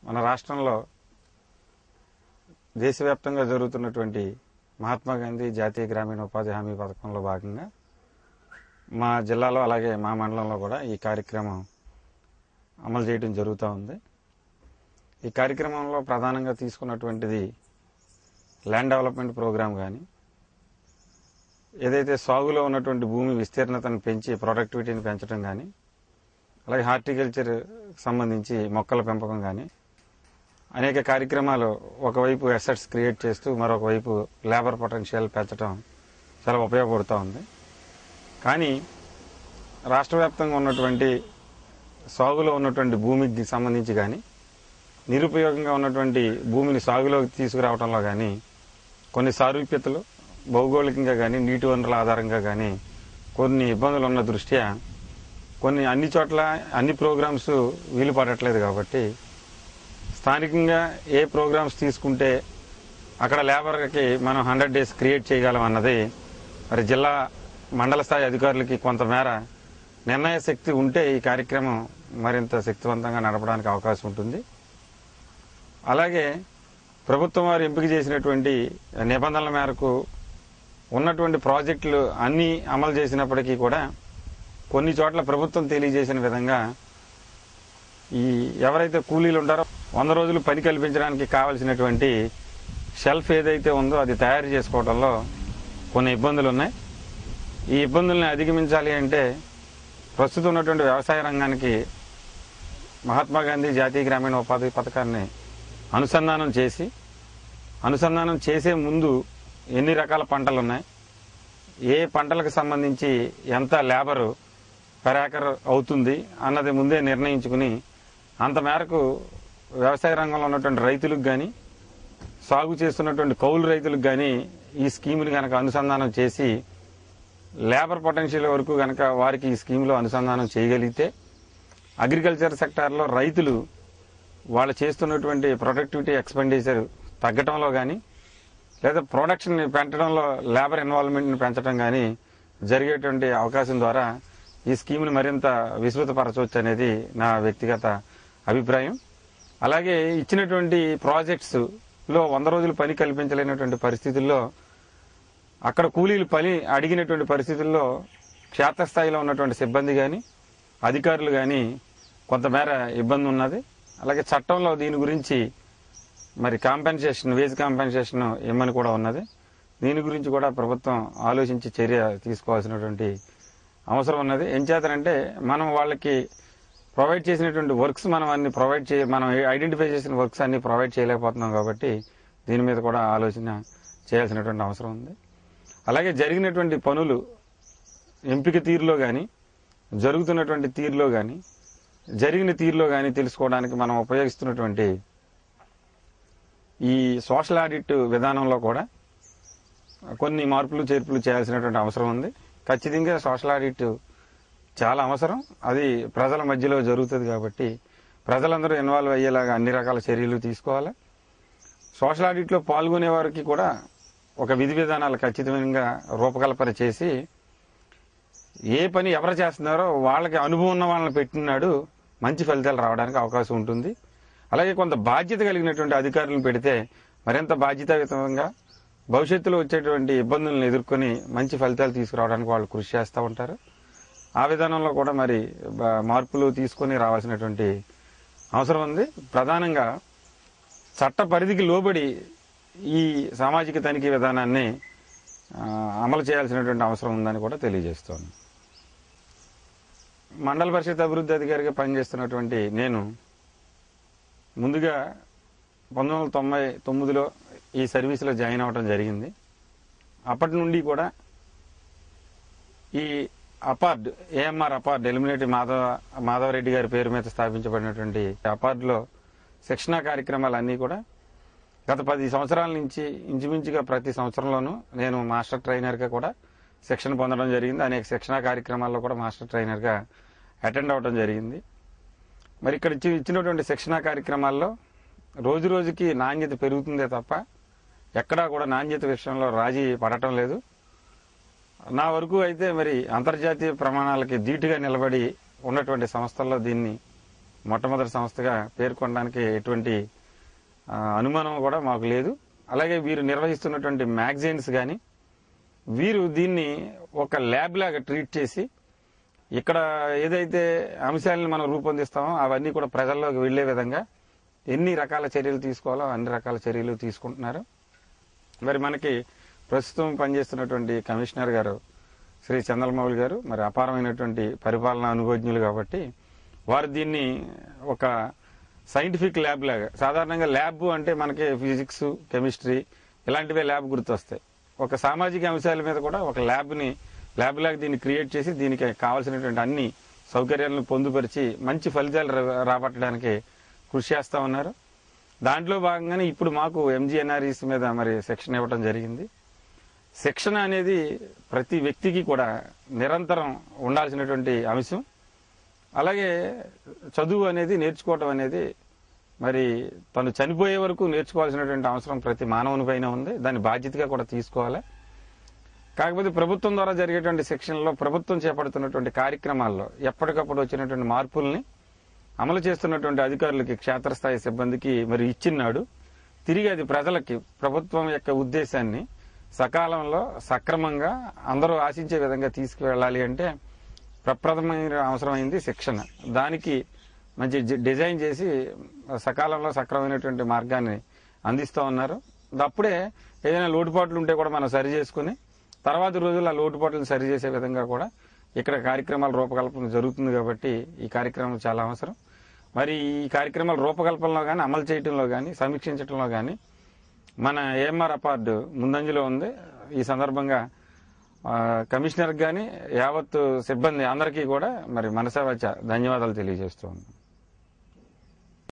మన రాష్ట్రంలో దేశవ్యాప్తంగా జరుగుతున్నటువంటి మహాత్మా గాంధీ జాతీయ గ్రామీణ ఉపాధి హామీ పథకంలో భాగంగా మా జిల్లాలో అలాగే మా మండలంలో కూడా ఈ కార్యక్రమం అమలు చేయడం జరుగుతూ ఉంది ఈ కార్యక్రమంలో ప్రధానంగా తీసుకున్నటువంటిది ల్యాండ్ డెవలప్మెంట్ ప్రోగ్రాం కానీ ఏదైతే సాగులో ఉన్నటువంటి భూమి విస్తీర్ణతను పెంచి ప్రొడక్టివిటీని పెంచడం కానీ అలాగే హార్టికల్చర్ సంబంధించి మొక్కల పెంపకం కానీ అనేక కార్యక్రమాలు ఒకవైపు అసెట్స్ క్రియేట్ చేస్తూ మరొక వైపు లేబర్ పొటెన్షియల్ పెంచడం చాలా ఉపయోగపడుతూ ఉంది కానీ రాష్ట్ర వ్యాప్తంగా ఉన్నటువంటి సాగులో ఉన్నటువంటి భూమికి సంబంధించి కానీ నిరుపయోగంగా ఉన్నటువంటి భూమిని సాగులోకి తీసుకురావడంలో కానీ కొన్ని సారూప్యతలు భౌగోళికంగా కానీ నీటి వనరుల ఆధారంగా కానీ కొన్ని ఇబ్బందులు ఉన్న దృష్ట్యా కొన్ని అన్ని చోట్ల అన్ని ప్రోగ్రామ్స్ వీలు పడట్లేదు కాబట్టి స్థానికంగా ఏ ప్రోగ్రామ్స్ తీసుకుంటే అక్కడ లేబర్కి మనం హండ్రెడ్ డేస్ క్రియేట్ చేయగలం అన్నది మరి జిల్లా మండల స్థాయి అధికారులకి కొంతమేర నిర్ణయ శక్తి ఉంటే ఈ కార్యక్రమం మరింత శక్తివంతంగా నడపడానికి అవకాశం ఉంటుంది అలాగే ప్రభుత్వం వారు ఎంపిక చేసినటువంటి నిబంధనల మేరకు ఉన్నటువంటి ప్రాజెక్టులు అన్నీ అమలు చేసినప్పటికీ కూడా కొన్ని చోట్ల ప్రభుత్వం తెలియజేసిన విధంగా ఈ ఎవరైతే కూలీలు ఉంటారో వంద రోజులు పని కల్పించడానికి కావలసినటువంటి షెల్ఫ్ ఏదైతే ఉందో అది తయారు చేసుకోవడంలో కొన్ని ఇబ్బందులు ఉన్నాయి ఈ ఇబ్బందుల్ని అధిగమించాలి అంటే ప్రస్తుతం ఉన్నటువంటి వ్యవసాయ రంగానికి మహాత్మా గాంధీ జాతీయ గ్రామీణ ఉపాధి పథకాన్ని అనుసంధానం చేసి అనుసంధానం చేసే ముందు ఎన్ని రకాల పంటలు ఉన్నాయి ఏ పంటలకు సంబంధించి ఎంత లేబరు పర్ ఏకర్ అవుతుంది అన్నది ముందే నిర్ణయించుకుని అంత మేరకు వ్యవసాయ రంగంలో ఉన్నటువంటి రైతులకు కానీ సాగు చేస్తున్నటువంటి కౌలు రైతులకు కానీ ఈ స్కీమ్ని కనుక అనుసంధానం చేసి లేబర్ పొటెన్షియల్ వరకు కనుక వారికి ఈ స్కీమ్లో అనుసంధానం చేయగలిగితే అగ్రికల్చర్ సెక్టార్లో రైతులు వాళ్ళు చేస్తున్నటువంటి ప్రొడక్టివిటీ ఎక్స్పెండిచర్ తగ్గటంలో కానీ లేదా ప్రొడక్షన్ పెంచడంలో లేబర్ ఇన్వాల్వ్మెంట్ని పెంచడం కానీ జరిగేటువంటి అవకాశం ద్వారా ఈ స్కీమ్ని మరింత విస్తృతపరచవచ్చు అనేది నా వ్యక్తిగత అభిప్రాయం అలాగే ఇచ్చినటువంటి ప్రాజెక్ట్స్ లో వంద రోజులు పని కల్పించలేనటువంటి పరిస్థితుల్లో అక్కడ కూలీలు పని అడిగినటువంటి పరిస్థితుల్లో క్షేత్రస్థాయిలో ఉన్నటువంటి సిబ్బంది కానీ అధికారులు కానీ కొంతమేర ఇబ్బంది ఉన్నది అలాగే చట్టంలో దీని గురించి మరి కాంపెన్సేషన్ వేజ్ కాంపెన్సేషన్ ఇమ్మని కూడా ఉన్నది దీని గురించి కూడా ప్రభుత్వం ఆలోచించి చర్య తీసుకోవాల్సినటువంటి అవసరం ఉన్నది ఏం చేతనంటే మనం వాళ్ళకి ప్రొవైడ్ చేసినటువంటి వర్క్స్ మనం అన్ని ప్రొవైడ్ చే మనం ఐడెంటిఫై చేసిన వర్క్స్ అన్ని ప్రొవైడ్ చేయలేకపోతున్నాం కాబట్టి దీని మీద కూడా ఆలోచన చేయాల్సినటువంటి అవసరం ఉంది అలాగే జరిగినటువంటి పనులు ఎంపిక తీరులో కానీ జరుగుతున్నటువంటి తీరులో కానీ జరిగిన తీరులో కానీ తెలుసుకోవడానికి మనం ఉపయోగిస్తున్నటువంటి ఈ సోషల్ ఆడిట్ విధానంలో కూడా కొన్ని మార్పులు చేర్పులు చేయాల్సినటువంటి అవసరం ఉంది ఖచ్చితంగా సోషల్ ఆడిట్ చాలా అవసరం అది ప్రజల మధ్యలో జరుగుతుంది కాబట్టి ప్రజలందరూ ఇన్వాల్వ్ అయ్యేలాగా అన్ని రకాల చర్యలు తీసుకోవాలి సోషల్ ఆడిట్లో పాల్గొనే వారికి కూడా ఒక విధి విధానాలు ఖచ్చితంగా రూపకల్పన చేసి ఏ పని ఎవరు చేస్తున్నారో వాళ్ళకి అనుభవం ఉన్న వాళ్ళని పెట్టినాడు మంచి ఫలితాలు రావడానికి అవకాశం ఉంటుంది అలాగే కొంత బాధ్యత కలిగినటువంటి అధికారులను పెడితే మరింత బాధ్యతాయుతంగా భవిష్యత్తులో వచ్చేటువంటి ఇబ్బందులను ఎదుర్కొని మంచి ఫలితాలు తీసుకురావడానికి వాళ్ళు కృషి చేస్తూ ఉంటారు ఆ విధానంలో కూడా మరి బ- మార్పులు తీసుకొని రావాల్సినటువంటి అవసరం ఉంది ప్రధానంగా చట్ట పరిధికి లోబడి ఈ సామాజిక తనిఖీ విధానాన్ని ఆ, అమలు చేయాల్సినటువంటి అవసరం ఉందని కూడా తెలియజేస్తోంది మండల పరిషత్ అభివృద్ధి అధికారిగా పనిచేస్తున్నటువంటి నేను ముందుగా పంతొమ్మిది వందల తొంభై తొమ్మిదిలో ఈ సర్వీస్లో జాయిన్ అవ్వడం జరిగింది అప్పటి నుండి కూడా ఈ అపార్డ్ ఏఎంఆర్ అపార్డ్ ఎలిమినేటి మాధవ మాధవరెడ్డి గారి పేరు మీద స్థాపించబడినటువంటి అపార్డ్లో శిక్షణా కార్యక్రమాలన్నీ కూడా గత పది సంవత్సరాల నుంచి ఇంచుమించుగా ప్రతి సంవత్సరంలోనూ నేను మాస్టర్ ట్రైనర్గా కూడా శిక్షణ పొందడం జరిగింది అనేక శిక్షణా కార్యక్రమాల్లో కూడా మాస్టర్ ట్రైనర్గా అటెండ్ అవ్వడం జరిగింది మరి ఇక్కడ ఇచ్చి ఇచ్చినటువంటి శిక్షణా కార్యక్రమాల్లో రోజు రోజుకి నాణ్యత పెరుగుతుందే తప్ప ఎక్కడా కూడా నాణ్యత విషయంలో రాజీ పడటం లేదు నా వరకు అయితే మరి అంతర్జాతీయ ప్రమాణాలకి ధీటుగా నిలబడి ఉన్నటువంటి సంస్థల్లో దీన్ని మొట్టమొదటి సంస్థగా పేర్కొనడానికి ఎటువంటి ఆ, అనుమానం కూడా మాకు లేదు అలాగే వీరు నిర్వహిస్తున్నటువంటి మ్యాగజైన్స్ కానీ వీరు దీన్ని ఒక ల్యాబ్ లాగా ట్రీట్ చేసి ఇక్కడ ఏదైతే అంశాలను మనం రూపొందిస్తామో అవన్నీ కూడా ప్రజల్లోకి వెళ్లే విధంగా ఎన్ని రకాల చర్యలు తీసుకోవాలో అన్ని రకాల చర్యలు తీసుకుంటున్నారు మరి మనకి ప్రస్తుతం పనిచేస్తున్నటువంటి కమిషనర్ గారు శ్రీ చంద్రమౌళి గారు మరి అపారమైనటువంటి పరిపాలనా అనుభవజ్ఞులు కాబట్టి వారు దీన్ని ఒక సైంటిఫిక్ ల్యాబ్ లాగా సాధారణంగా ల్యాబ్ అంటే మనకి ఫిజిక్స్ కెమిస్ట్రీ ఇలాంటివే ల్యాబ్ గుర్తొస్తాయి ఒక సామాజిక అంశాల మీద కూడా ఒక ల్యాబ్ని ల్యాబ్ లాగా దీన్ని క్రియేట్ చేసి దీనికి కావాల్సినటువంటి అన్ని సౌకర్యాలను పొందుపరిచి మంచి ఫలితాలు రా- రాబట్టడానికి కృషి చేస్తా ఉన్నారు దాంట్లో భాగంగానే ఇప్పుడు మాకు ఎంజీఎన్ఆర్ఈస్ మీద మరి శిక్షణ ఇవ్వడం జరిగింది శిక్షణ అనేది ప్రతి వ్యక్తికి కూడా నిరంతరం ఉండాల్సినటువంటి అంశం అలాగే చదువు అనేది నేర్చుకోవటం అనేది మరి తను చనిపోయే వరకు నేర్చుకోవాల్సినటువంటి అవసరం ప్రతి మానవుని పైన ఉంది దాని బాధ్యతగా కూడా తీసుకోవాలి కాకపోతే ప్రభుత్వం ద్వారా జరిగేటువంటి శిక్షణలో ప్రభుత్వం చేపడుతున్నటువంటి కార్యక్రమాల్లో ఎప్పటికప్పుడు వచ్చినటువంటి మార్పుల్ని అమలు చేస్తున్నటువంటి అధికారులకి క్షేత్రస్థాయి సిబ్బందికి మరి ఇచ్చిన్నాడు తిరిగి అది ప్రజలకి ప్రభుత్వం యొక్క ఉద్దేశాన్ని సకాలంలో సక్రమంగా అందరూ ఆశించే విధంగా తీసుకువెళ్ళాలి అంటే ప్రప్రథమైన అవసరమైంది శిక్షణ దానికి మంచి జి- డిజైన్ చేసి సకాలంలో సక్రమైనటువంటి మార్గాన్ని అందిస్తూ ఉన్నారు అప్పుడే ఏదైనా లోటుపాట్లు ఉంటే కూడా మనం సరి చేసుకుని తర్వాత రోజుల్లో ఆ లోటుపాట్లను సరి చేసే విధంగా కూడా ఇక్కడ కార్యక్రమాల రూపకల్పన జరుగుతుంది కాబట్టి ఈ కార్యక్రమం చాలా అవసరం మరి ఈ కార్యక్రమాల రూపకల్పనలో కానీ అమలు చేయడంలో కానీ సమీక్షించడంలో కానీ మన ఏఎంఆర్ అపార్డు ముందంజలో ఉంది ఈ సందర్భంగా ఆ, కమిషనర్ కానీ యావత్ సిబ్బంది అందరికీ కూడా మరి మనసావాచ ధన్యవాదాలు తెలియజేస్తూ ఉన్నాం